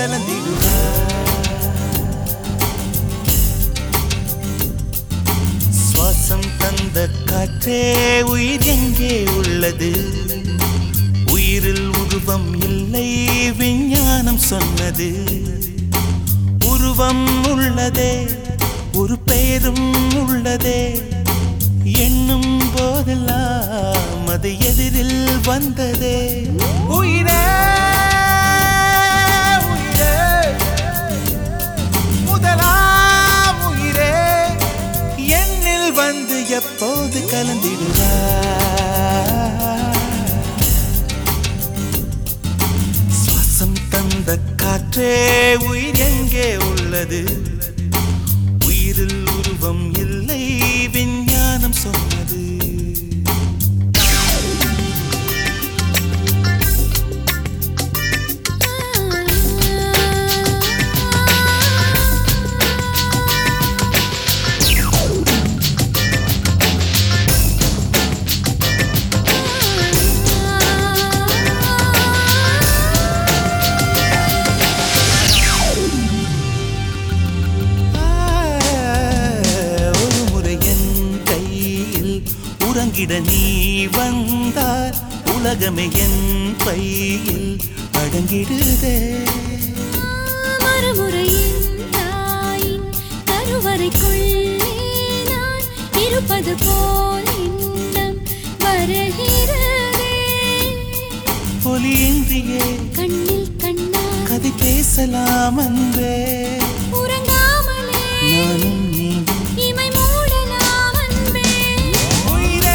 கலந்திடுவார் சுவாசம் தந்த காற்றே உயிர் எங்கே உள்ளது உயிரில் உருவம் இல்லை விஞ்ஞானம் சொன்னது உருவம் உள்ளதே ஒரு பெயரும் உள்ளதே எண்ணும் போதெல்லாம் அது எதிரில் வந்ததே உயிரே உயிரே முதலாம் உயிரே என்னில் வந்து எப்போது கலந்திடுவார் சுவாசம் தந்த காற்றே உயிர் எங்கே உள்ளது உயிரில் உருவம் இல்லை விஞ்ஞானம் சொன்னது ஒரு முறை என் கையில் உறங்கிட நீ வந்தால் உலகமே என் பையில் அடங்கிடுதே மறுமுறையின் தாயின் கருவறைக்குள்ளே நான் இருப்பது போல் எண்ணம் வருகிறதே ஒலியின்றியே கண்ணில் கண்ணால் கதை பேசலாம் அன்பே உறங்காமலே நானும் நீயும் இமை மூடலாம் அன்பே உயிரே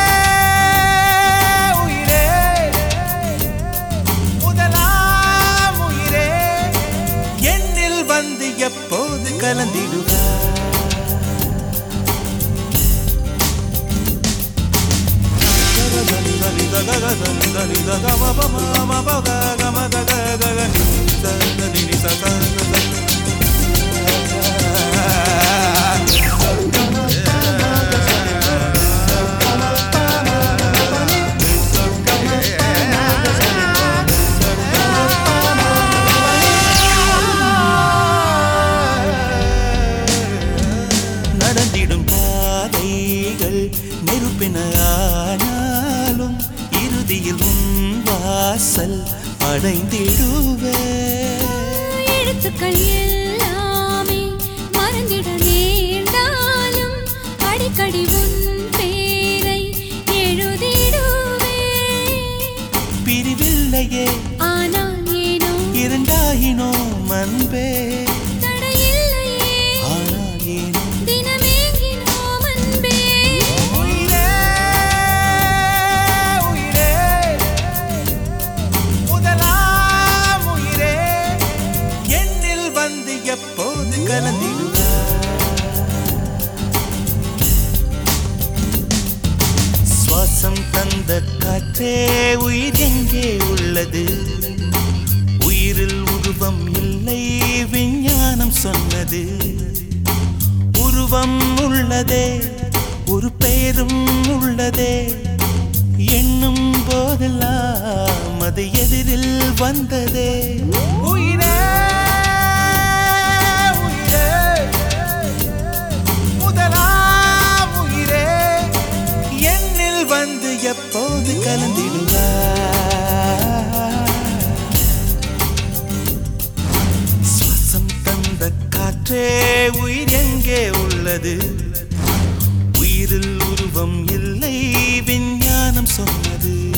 உயிரே முதலாம் உயிரே என்னில் வந்து எப்போது கலந்திடுவார் நடந்திடும் பாதைகள் நெருப்பின ஆனாலும் இறுதியில் உன் வாசல் அடைந்திடுவே எழுத்துக்கள் எல்லாமே மறந்திட நேர்ந்தாலும் அடிக்கடி உன் பேரை எழுதிடுவே பிரிவில்லையே ஆனால் ஏனோ இரண்டாயினோ அன்பே தடையில்லையே ஆனால் ஏனோ தினமேங்கினோம் அன்பே உயிரே உயிரே முதலாம் உயிரே என்னில் வந்து எப்போது கலந்திடுவார் சுவாசம் தந்த காற்றே உயிர் எங்கே உள்ளது உயிரில் உருவம் இல்லை விஞ்ஞானம் சொன்னது உருவம் உள்ளதே ஒரு பெயரும் உள்ளதே எண்ணும் போதெல்லாம் அது எதிரில் வந்ததே உயிரே உயிரே முதலாம் உயிரே என்னில் வந்து எப்போது கலந்திடுவார் சுவாசம் தந்த காற்றே உயிர் எங்கே உள்ளது உயிரில் உருவம் இல்லை விஞ்ஞானம் சொன்னது